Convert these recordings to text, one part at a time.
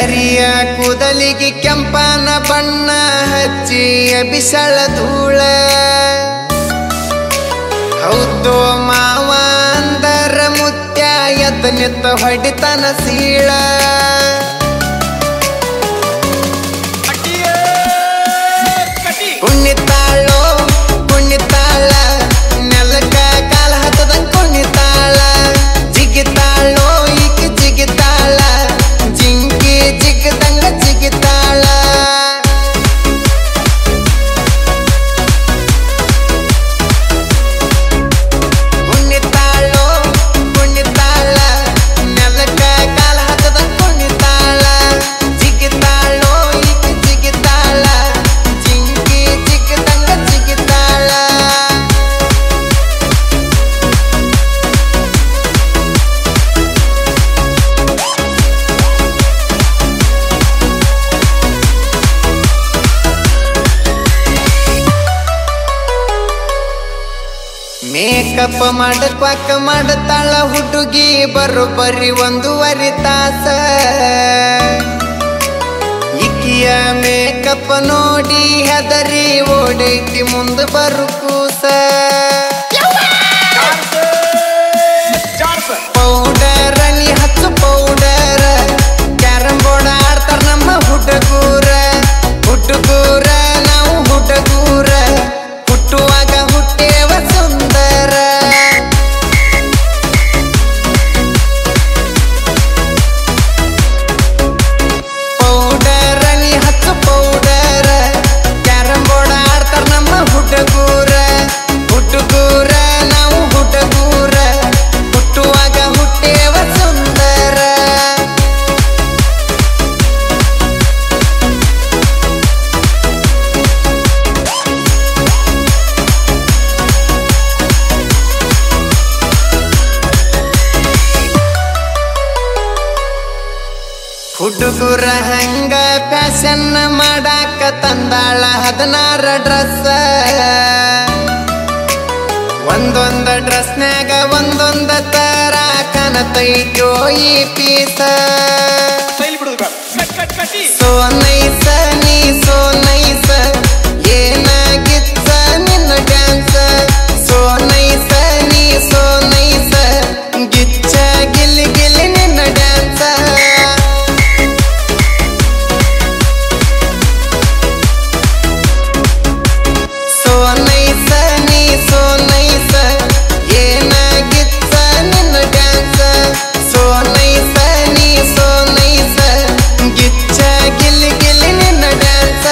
ಕರಿಯ ಕೂದಲಿಗೆ ಕೆಂಪನ ಬಣ್ಣ ಹಚ್ಚಿ ಬಿಸಳ ಧೂಳ ಹೌದು ಮಾವ ಅಂದರ ಮುತ್ಯ ಎದ್ದ ನಿತ್ತ ಹೊಡಿತನ ಸೀಳ ಕುಣಿತಾಳೋ ಕುಣಿತಾಳ ನೆಲಕ ಕಾಲ ಹತ್ತದಂಗ್ ಕುಣಿತಾಳ ಜಿಗಿತಾಳೋ ಈಕ ಜಿಗಿತಾಳ ಜಿಂಕಿ ಜಿಗದಂಗ ಜಿಗಿತಾಳ ಕುಣಿತಾಳೋ ಕುಣಿತಾಳ ನೆಲಕ ಕಾಲ ಹತ್ತದಂಗ್ ಕುಣಿತಾಳ ಜಿಗಿತಾಳೋ ಈಕ ಜಿಗಿತಾಳ ಜಿಂಕಿ ಜಿಗದಂಗ ಜಿಗಿತಾಳ ಮೇಕಪ್ ಮಾಡಕ್ವಾಕ ಮಾಡತಾಳ ಹುಡುಗಿ ಬರೋಬ್ಬರಿ ಒಂದೂವರೆ ತಾಸ ಇಕ್ಕಿಯ ಮೇಕಪ್ ನೋಡಿ ಹೆದರಿ ಓಡೈತಿ ಮುಂದ ಬರು ಕೂಸ ಪೌಡರ್ ನೀ ಹಚ್ಚು ಪೌಡರ್ ಕ್ಯಾರಂ ಬೋರ್ಡ್ ಆಡ್ತಾರ ನಮ್ಮ ಹುಡುಗೂರ ಹುಡುಗೂರ ನಾವು ಹುಡುಗೂರ ಹುಟ್ಟುವಾಗ ಹುಟ್ಟೇವ ಸುಂದರ ಪೌಡರ್ ನೀ ಹಚ್ಚು ಪೌಡರ್ ಕ್ಯಾರಂ ಬೋರ್ಡ್ ಆಡ್ತಾರ ನಮ್ಮ ಹುಡುಗೂರ ಹುಡುಗೂರ ನಾವು ಹುಡುಗೂರ ಹುಟ್ಟುವಾಗ ಹುಟ್ಟೇವ ಸುಂದರ ಹುಡುಗುರ ಹಂಗ ಫ್ಯಾಷನ್ ಮಾಡಾಕ ತಂದಾಳ ಹದಿನಾರ ಡ್ರೆಸ್ ಒಂದೊಂದ ಡ್ರೆಸ್ನ್ಯಾಗ ಒಂದೊಂದ ತರ ಕನತೈತೋ ಈ ಪೀಸ ಸೋ ನೈಸ ನೀ ಸೋ ನೈಸ ಏನಾಗಿತ್ತ ನಿನ್ನ ಡ್ಯಾನ್ಸ್ ಸೋ ನೈಸ ನೀ ಸೋ ನೈಸ ಗಿಚ್ಚ ಗಿಲ್ಲಿ ಗಿಲ್ಲಿ ನಿನ್ನ ಡ್ಯಾನ್ಸ್ ಸೋ ನೈಸ ನೀ ಸೋ ನೈಸ ಏನಾಗಿತ್ತ ನಿನ್ನ ಡ್ಯಾನ್ಸ್ ಸೋ ನೈಸ ನೀ ಸೋ ನೈಸ ಗಿಚ್ಚ ಗಿಲ್ಲಿ ಗಿಲ್ಲಿ ನಿನ್ನ ಡ್ಯಾನ್ಸ್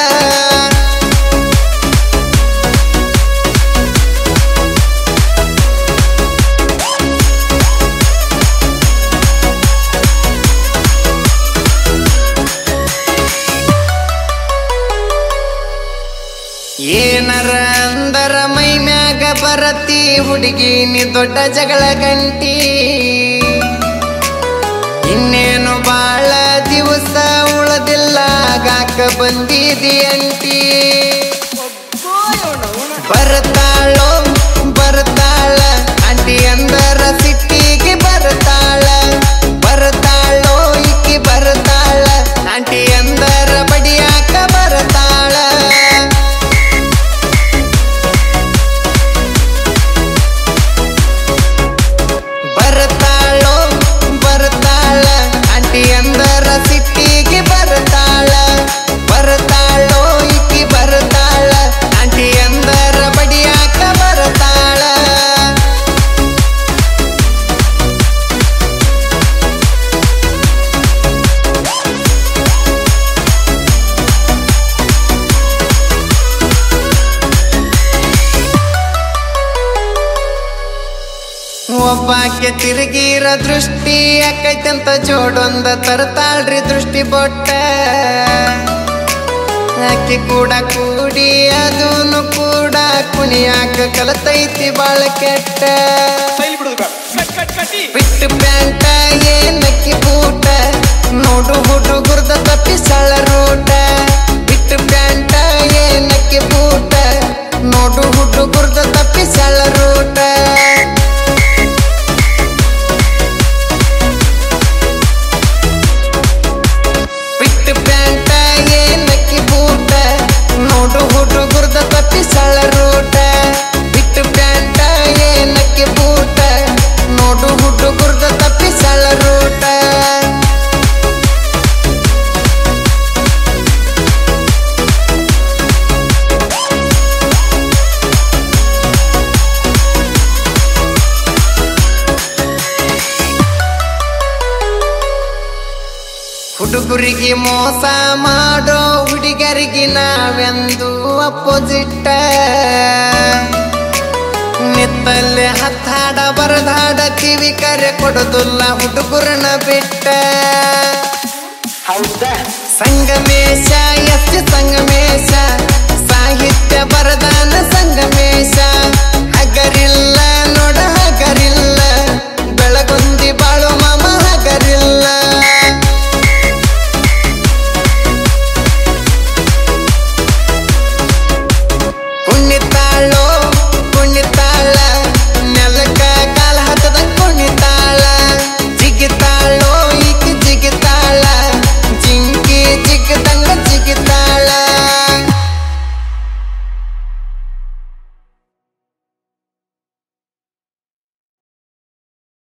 ಏನರ ಅಂದರ ಮೈ ಮ್ಯಾಗ ಬರತಿ ಹುಡುಗಿ ನೀ ದೊಡ್ಡ ಜಗಳ ಗಂಟಿ ಇನ್ನೇನು ಬಾಳ ದಿವಸ ಉಳದಿಲ್ಲ ಗಾಕ ಬಂದಿದಿ ಅಂಟಿ ಬರ್ತಾಳೋ ಬರ್ತಾಳ ಅಂಟಿ ಅಂದರ ಸಿಟ್ಟಿಗೆ ಬರ್ತಾಳ ಬರ್ತಾಳೋ ಇಕ್ಕಿ ಬರ್ತಾಳ ಆಂಟಿ ಅಂದರ ಬಡಿಯಾಕ ಬರ್ತಾಳ ಬರ್ತಾಳೋ ಬರ್ತಾಳ ಆಂಟಿ ಅಂದರ ಸಿಟ್ಟಿಗೆ ಬರ್ತಾಳ ಬರ್ತಾಳೋ ಇಕ್ಕಿ ಬರ್ತಾಳ ಆಂಟಿ ಅಂದರ ಬಡಿಯಾಕ ಬರ್ತಾಳ ಒಬ್ಬಾಕೆ ತಿರುಗಿರ ದೃಷ್ಟಿ ಯಾಕೈತಂತ ಜೋಡೊಂದ ತರ್ತಾಳ್ರಿ ದೃಷ್ಟಿ ಬೊಟ್ಟ ಆಕೆ ಕೂಡ ಕೂಡಿ ಅದೂನು ಕೂಡ ಕುಣಿಯಾಕ ಕಲತೈತಿ ಬಾಳ ಕೆಟ್ಟ ಬಿಟ್ಟು ಪ್ಯಾಂಟ ಏನಕ್ಕಿ ಬೂಟ ನೋಡು ಹುಡುಗುರ್ದ ತಪ್ಪಿಸಳ ರೂಟ ಬಿಟ್ಟು ಪ್ಯಾಂಟ ಏನಕ್ಕಿ ಬೂಟ ನೋಡು ಹುಡುಗುರ್ದ ತಪ್ಪಿಸಳ ರೂಟ ಹುಡುಗರಿಗೆ ಮೋಸ ಮಾಡೋ ಹುಡುಗರಿಗೆ ನಾವೆಂದು ಅಪೋಸಿಟ್ ನಿತ್ತಲ್ಲಿ ಹತ್ತಾಡ ಬರದಾಡ ಕಿವಿ ಕರೆ ಕೊಡೋದಿಲ್ಲ ಹುಡುಗರನ್ನ ಬಿಟ್ಟ ಹೌದಾ ಸಂಗಮೇಶ ಎಸ್ ಸಂಗಮೇಶ ಸಾಹಿತ್ಯ ಬರದಾನ ಸಂಗಮೇಶ ಹಗರಿಲ್ಲ ನೋಡ ಹಗರಿಲ್ಲ